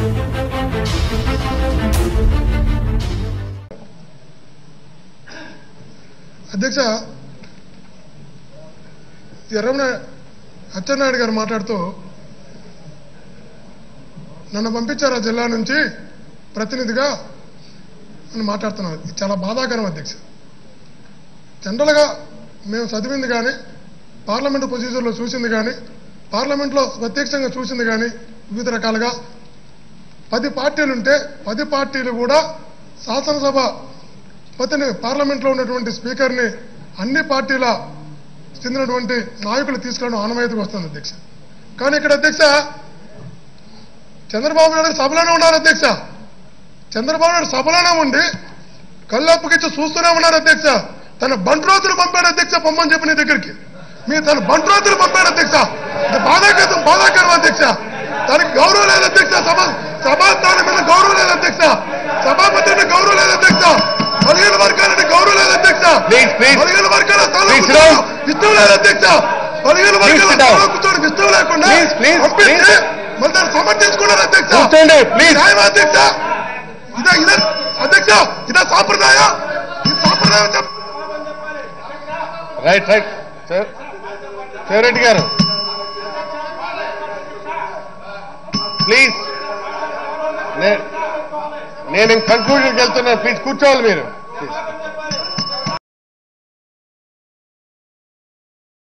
అధ్యక్ష ఎర్రమన అచ్చెన్నాయుడు గారు మాట్లాడుతూ నన్ను పంపించారు ఆ జిల్లా నుంచి ప్రతినిధిగా అని మాట్లాడుతున్నారు ఇది చాలా బాధాకరం అధ్యక్ష జనరల్గా మేము చదివింది కానీ పార్లమెంటు ప్రొసీజర్లో చూసింది కానీ పార్లమెంట్లో ప్రత్యక్షంగా చూసింది కానీ వివిధ రకాలుగా పది పార్టీలు ఉంటే పది పార్టీలు కూడా శాసనసభ పతిని పార్లమెంట్లో ఉన్నటువంటి స్పీకర్ని అన్ని పార్టీల చెందినటువంటి నాయకులు తీసుకురావడం ఆనవాయితీకి వస్తుంది అధ్యక్ష కానీ ఇక్కడ అధ్యక్ష చంద్రబాబు నాయుడు సభలోనే ఉన్నారు అధ్యక్ష చంద్రబాబు నాయుడు సభలోనే ఉండి కళ్ళప్పగిచ్చి చూస్తూనే ఉన్నారు అధ్యక్ష తన బంట్రోతులు పంపాడు అధ్యక్ష పొమ్మని చెప్పి నీ దగ్గరికి మీ తన బంట్రోతులు పంపాడు అధ్యక్ష ఇది బాధాకరం బాధాకరం అధ్యక్ష తనకి గౌరవం లేదు అధ్యక్ష సభ సభాస్థానం మీద గౌరవం లేదు అధ్యక్ష సభాపతి మీద గౌరవం లేదు అధ్యక్ష పదిహేను వర్గాలని గౌరవం లేదు అధ్యక్ష Please, please. పదిహేను వర్గాల స్థానం Please, కూర్చోవడం sit ఇష్టం లేదు అధ్యక్ష పదిహేను వర్గాల sit down. స్థానం కూర్చోవడం ఇష్టం లేకుండా Please, please, పంపిస్తే please. మళ్ళీ దాన్ని సమర్థించుకున్నారు అధ్యక్ష కూర్చోండి, please. న్యాయమా అధ్యక్ష ఇదే ఇదే అధ్యక్ష ఇదే సాంప్రదాయ ఈ సాంప్రదాయం చెప్ రైట్ రైట్ శివరెడ్డి గారు ప్లీజ్ నేను కన్క్లూజన్కి వెళ్తున్నాను ప్లీజ్ కూర్చోవాలి మీరు